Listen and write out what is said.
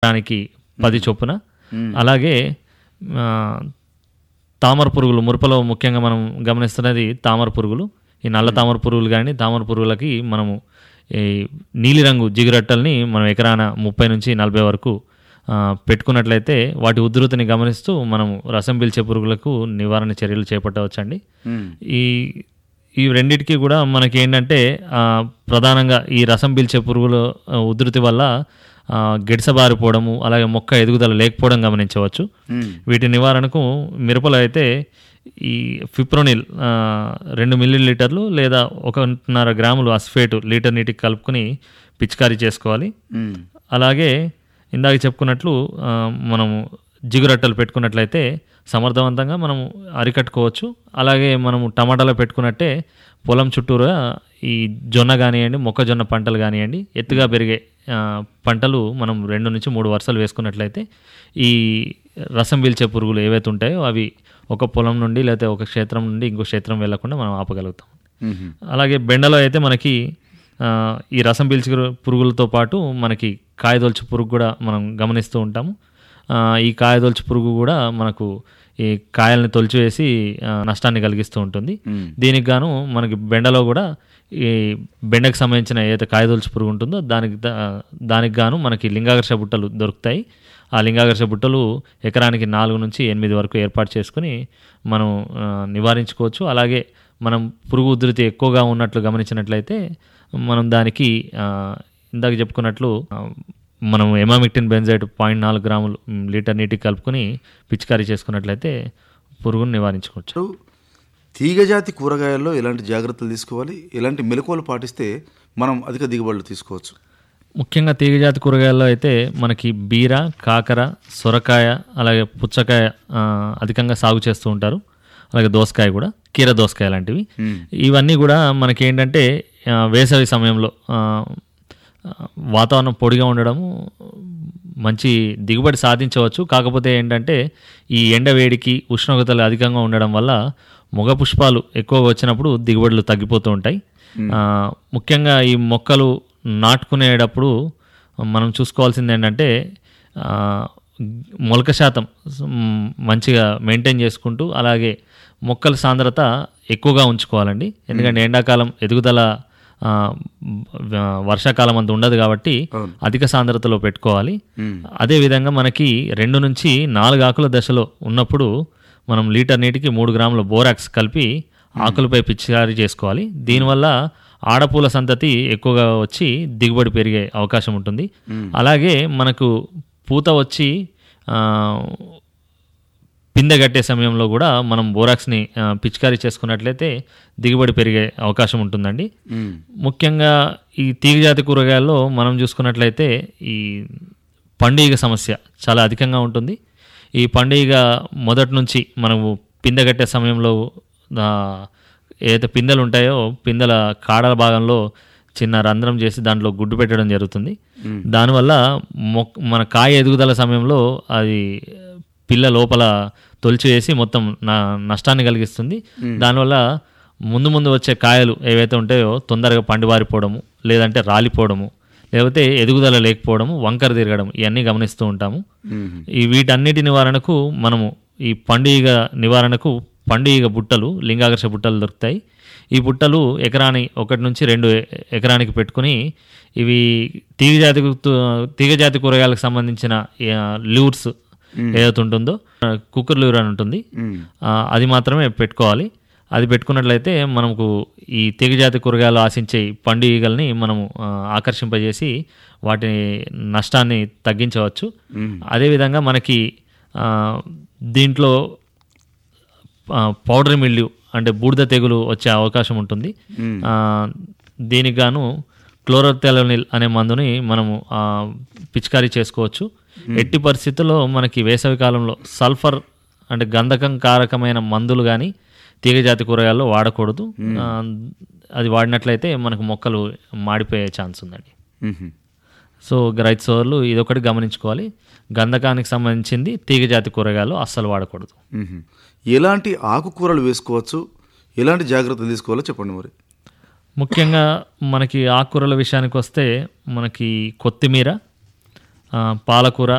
ఎకరానికి పది చొప్పున అలాగే ఆ, తామర పురుగులు మురపలో ముఖ్యంగా మనం గమనిస్తున్నది తామర పురుగులు ఈ నల్ల తామర పురుగులు కానీ తామర పురుగులకి మనము ఈ నీలిరంగు జిగురట్టల్ని మనం ఎకరాన ముప్పై నుంచి నలభై వరకు ఆ, పెట్టుకున్నట్లయితే వాటి ఉధృతిని గమనిస్తూ మనము రసం పీల్చే పురుగులకు నివారణ చర్యలు చేపట్టవచ్చండి ఈ ఈ రెండిటికి కూడా మనకి ఏంటంటే ఆ, ప్రధానంగా ఈ రసం పీల్చే పురుగుల ఆ, ఉధృతి వల్ల ఆ, గిడసబారిపోవడము అలాగే మొక్క ఎదుగుదల లేకపోవడం గమనించవచ్చు వీటి నివారణకు మిరపలో అయితే ఈ ఫిప్రోనిల్ ఆ, రెండు మిల్లీ లీటర్లు లేదా ఒకటిన్నర గ్రాములు అస్ఫేటు లీటర్ నీటికి కలుపుకొని పిచికారీ చేసుకోవాలి అలాగే ఇందాక చెప్పుకున్నట్లు ఆ, మనము జిగురట్టలు పెట్టుకున్నట్లయితే సమర్థవంతంగా మనము అరికట్టుకోవచ్చు అలాగే మనము టమాటాలో పెట్టుకున్నట్టే పొలం చుట్టూరా ఈ జొన్న కానివ్వండి మొక్కజొన్న పంటలు కానివ్వండి ఎత్తుగా పెరిగే ఆ, పంటలు మనం రెండు నుంచి మూడు వరుసలు వేసుకున్నట్లయితే ఈ రసం పీల్చే పురుగులు ఏవైతే ఉంటాయో అవి ఒక పొలం నుండి లేకపోతే ఒక క్షేత్రం నుండి ఇంకో క్షేత్రం వెళ్లకుండా మనం ఆపగలుగుతాం అలాగే బెండలో అయితే మనకి ఆ, ఈ రసం పీల్చే పురుగులతో పాటు మనకి కాయదొల్చు పురుగు కూడా మనం గమనిస్తూ ఉంటాము ఆ, ఈ కాయదొల్చు పురుగు కూడా మనకు ఈ కాయల్ని తొలిచివేసి ఆ, నష్టాన్ని కలిగిస్తూ ఉంటుంది దీనికి గాను మనకి బెండలో కూడా ఈ బెండకు సంబంధించిన ఏదైతే కాయదొల్చు పురుగు ఉంటుందో దానికి దా- దానికి గాను మనకి లింగాకర్ష బుట్టలు దొరుకుతాయి ఆ లింగాకర్ష బుట్టలు ఎకరానికి నాలుగు నుంచి ఎనిమిది వరకు ఏర్పాటు చేసుకుని మనం ఆ, నివారించుకోవచ్చు అలాగే మనం పురుగు ఉధృతి ఎక్కువగా ఉన్నట్లు గమనించినట్లయితే మనం దానికి ఆ, ఇందాక చెప్పుకున్నట్లు ఆ, మనం ఎమామిక్టిన్ బెంజైట్ పాయింట్ నాలుగు గ్రాములు మ్, లీటర్ నీటికి కలుపుకొని పిచికారీ చేసుకున్నట్లయితే పురుగును నివారించుకోవచ్చు తీగజాతి కూరగాయల్లో ఎలాంటి జాగ్రత్తలు తీసుకోవాలి ఎలాంటి మెలకువలు పాటిస్తే మనం అధిక దిగుబడులు తీసుకోవచ్చు ముఖ్యంగా తీగజాతి కూరగాయల్లో అయితే మనకి బీర కాకర సొరకాయ అలాగే పుచ్చకాయ ఆ, అధికంగా సాగు చేస్తూ ఉంటారు అలాగే దోసకాయ కూడా కీర దోసకాయ లాంటివి ఇవన్నీ కూడా మనకి ఏంటంటే ఆ, వేసవి సమయంలో ఆ, ఆ, వాతావరణం పొడిగా ఉండడము మంచి దిగుబడి సాధించవచ్చు కాకపోతే ఏంటంటే ఈ ఎండ వేడికి ఉష్ణోగ్రతలు అధికంగా ఉండడం వల్ల మొగ పుష్పాలు ఎక్కువగా వచ్చినప్పుడు దిగుబడులు తగ్గిపోతూ ఉంటాయి ఆ, ముఖ్యంగా ఈ మొక్కలు నాటుకునేటప్పుడు మనం చూసుకోవాల్సింది ఏంటంటే ఆ, మొలక శాతం మ్, మంచిగా మెయింటైన్ చేసుకుంటూ అలాగే మొక్కల సాంద్రత ఎక్కువగా ఉంచుకోవాలండి ఎందుకంటే ఎండాకాలం ఎదుగుదల ఆ, వ- వర్షాకాలం అంత ఉండదు కాబట్టి అధిక సాంద్రతలో పెట్టుకోవాలి అదేవిధంగా మనకి రెండు నుంచి నాలుగు ఆకుల దశలో ఉన్నప్పుడు మనం లీటర్ నీటికి మూడు గ్రాముల బోరాక్స్ కలిపి ఆకులపై పిచికారీ చేసుకోవాలి దీనివల్ల ఆడపూల సంతతి ఎక్కువగా వచ్చి దిగుబడి పెరిగే అవకాశం ఉంటుంది అలాగే మనకు పూత వచ్చి ఆ, పిందె కట్టే సమయంలో కూడా మనం బోరాక్స్ని ఆ, పిచికారీ చేసుకున్నట్లయితే దిగుబడి పెరిగే అవకాశం ఉంటుందండి ముఖ్యంగా ఈ తీగజాతి కూరగాయల్లో మనం చూసుకున్నట్లయితే ఈ పండుగ సమస్య చాలా అధికంగా ఉంటుంది ఈ పండుగ మొదటి నుంచి మనము పిందె కట్టే సమయంలో ఆ, ఏదైతే పిందెలు ఉంటాయో పిందెల కాడల భాగంలో చిన్న రంధ్రం చేసి దాంట్లో గుడ్డు పెట్టడం జరుగుతుంది దానివల్ల మొక్ మన కాయ ఎదుగుదల సమయంలో అది పిల్ల లోపల తొలిచి వేసి మొత్తం నా నష్టాన్ని కలిగిస్తుంది దానివల్ల ముందు ముందు వచ్చే కాయలు ఏవైతే ఉంటాయో తొందరగా పండివారిపోవడము లేదంటే రాలిపోవడము లేకపోతే ఎదుగుదల లేకపోవడము వంకర తిరగడం ఇవన్నీ గమనిస్తూ ఉంటాము ఈ వీటన్నిటి నివారణకు మనము ఈ పండుగ నివారణకు పండుగ బుట్టలు లింగాకర్ష బుట్టలు దొరుకుతాయి ఈ బుట్టలు ఎకరాని ఒకటి నుంచి రెండు ఎ- ఎకరానికి పెట్టుకుని ఇవి తీగజాతి తీగజాతి కూరగాయలకు సంబంధించిన ఆ, ల్యూర్స్ ఏదైతే ఉంటుందో ఆ, కుక్కర్ ల్యూర్ అని ఉంటుంది ఆ, అది మాత్రమే పెట్టుకోవాలి అది పెట్టుకున్నట్లయితే మనకు ఈ తీగజాతి కూరగాయలు ఆశించే పండుగల్ని మనము ఆ, ఆకర్షింపజేసి వాటి నష్టాన్ని తగ్గించవచ్చు అదేవిధంగా మనకి ఆ, దీంట్లో ఆ, పౌడర్ మిల్లు అంటే బూడిద తెగులు వచ్చే అవకాశం ఉంటుంది ఆ, దీనికి గాను క్లోరోథెలనిల్ అనే మందుని మనము ఆ, పిచికారీ చేసుకోవచ్చు ఎట్టి పరిస్థితుల్లో మనకి వేసవి కాలంలో సల్ఫర్ అంటే గంధకం కారకమైన మందులు కానీ తీగజాతి కూరగాయల్లో వాడకూడదు ఆ, అది వాడినట్లయితే మనకు మొక్కలు మాడిపోయే ఛాన్స్ ఉందండి మ్మ్. సో రైతు సోదరులు ఇదొకటి గమనించుకోవాలి గంధకానికి సంబంధించింది తీగజాతి కూరగాయలు అస్సలు వాడకూడదు మ్మ్. ఎలాంటి ఆకుకూరలు వేసుకోవచ్చు ఎలాంటి జాగ్రత్తలు తీసుకోవాలో చెప్పండి మరి ముఖ్యంగా మనకి ఆకుకూరల విషయానికి వస్తే మనకి కొత్తిమీర ఆ, పాలకూర